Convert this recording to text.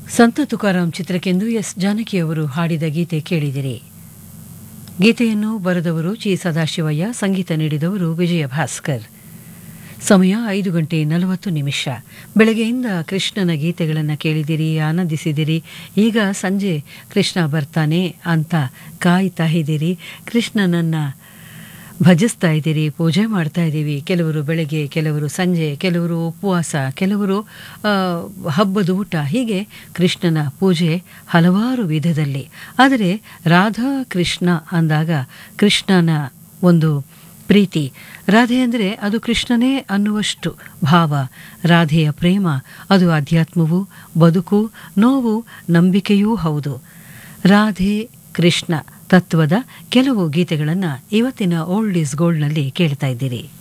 ಸಂತ ತುಕಾರಾಮ್ ಚಿತ್ರಕ್ಕೆಂದು ಎಸ್ ಜಾನಕಿಯವರು ಹಾಡಿದ ಗೀತೆ ಕೇಳಿದಿರಿ ಗೀತೆಯನ್ನು ಬರೆದವರು ಚಿ ಸದಾಶಿವಯ್ಯ ಸಂಗೀತ ನೀಡಿದವರು ವಿಜಯ ಭಾಸ್ಕರ್ ಸಮಯ ಐದು ಗಂಟೆ ನಲವತ್ತು ನಿಮಿಷ ಬೆಳಗ್ಗೆಯಿಂದ ಕೃಷ್ಣನ ಗೀತೆಗಳನ್ನು ಕೇಳಿದಿರಿ ಆನಂದಿಸಿದಿರಿ ಈಗ ಸಂಜೆ ಕೃಷ್ಣ ಬರ್ತಾನೆ ಅಂತ ಕಾಯ್ತಾ ಇದ್ದೀರಿ ಕೃಷ್ಣನನ್ನು ಭಜಿಸ್ತಾ ಇದ್ದೀರಿ ಪೂಜೆ ಮಾಡ್ತಾ ಇದ್ದೀವಿ ಕೆಲವರು ಬೆಳಗ್ಗೆ ಕೆಲವರು ಸಂಜೆ ಕೆಲವರು ಉಪವಾಸ ಕೆಲವರು ಆ, ಹಬ್ಬದ ಊಟ ಹೀಗೆ ಕೃಷ್ಣನ ಪೂಜೆ ಹಲವಾರು ವಿಧದಲ್ಲಿ ಆದರೆ ರಾಧಾ ಕೃಷ್ಣ ಅಂದಾಗ ಕೃಷ್ಣನ ಒಂದು ಪ್ರೀತಿ ರಾಧೆ ಅಂದರೆ ಅದು ಕೃಷ್ಣನೇ ಅನ್ನುವಷ್ಟು ಭಾವ ರಾಧೆಯ ಪ್ರೇಮ ಅದು ಅಧ್ಯಾತ್ಮವೂ ಬದುಕು ನೋವು ನಂಬಿಕೆಯೂ ಹೌದು ರಾಧೆ ಕೃಷ್ಣ ತತ್ವದ ಕೆಲವು ಗೀತೆಗಳನ್ನು ಇವತ್ತಿನ ಓಲ್ಡ್ ಈಸ್ ಗೋಲ್ಡ್ನಲ್ಲಿ ಕೇಳ್ತಾ ಇದ್ದೀರಿ